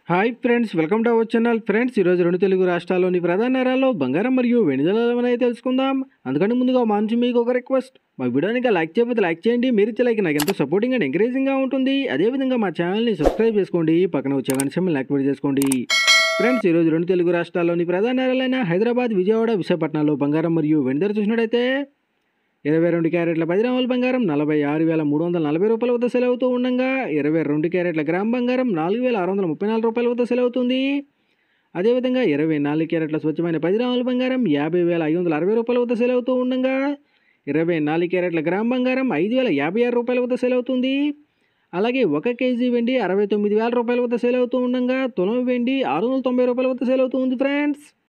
hi friends welcome to our channel friends ఈరోజు రెండు తెలుగు రాష్ట్రాల్లోని ప్రధాన నగరాల్లో బంగారం మరియు వెండి ధరలు అనేది తెలుసుకుందాం అందుకని ముందుగా మా నుంచి మీకు ఒక రిక్వెస్ట్ మా వీడియోని ఇంకా లైక్ చేయకపోతే లైక్ చేయండి మీరు ఇచ్చే లైక్ నాకు ఎంతో సపోర్టింగ్ అండ్ ఎంకరేజింగ్గా ఉంటుంది అదేవిధంగా మా ఛానల్ని సబ్స్క్రైబ్ చేసుకోండి పక్కన వచ్చే గంట యాక్టివేట్ చేసుకోండి ఫ్రెండ్స్ ఈరోజు రెండు తెలుగు రాష్ట్రాల్లోని ప్రధాన నగరాలైన హైదరాబాద్ విజయవాడ విశాఖపట్నంలో బంగారం మరియు వెండి ధర చూసినట్టయితే ఇరవై రెండు క్యారెట్ల పది గ్రాముల బంగారం నలభై ఆరు వేల మూడు వందల నలభై రూపాయల వద్ద సెల్ అవుతూ ఉండగా ఇరవై రెండు క్యారెట్ల గ్రామ్ బంగారం నాలుగు వేల ఆరు వందల ముప్పై నాలుగు రూపాయల వద్ద సెల్ అవుతుంది అదేవిధంగా ఇరవై నాలుగు క్యారెట్ల స్వచ్ఛమైన పది గ్రాముల బంగారం యాభై వేల ఐదు వందల అరవై రూపాయల వద్ద సెల్ అవుతూ ఉండగా ఇరవై నాలుగు క్యారెట్ల గ్రామ్ బంగారం ఐదు వేల యాభై ఆరు రూపాయల వద్ద సెల్ అవుతుంది అలాగే ఒక కేజీ వెండి అరవై తొమ్మిది వేల రూపాయల వద్ద సేల్ అవుతూ ఉండగా తులం వెండి ఆరు వందల తొంభై రూపాయల వద్ద సేల్ అవుతూ ఉంది ఫ్రెండ్స్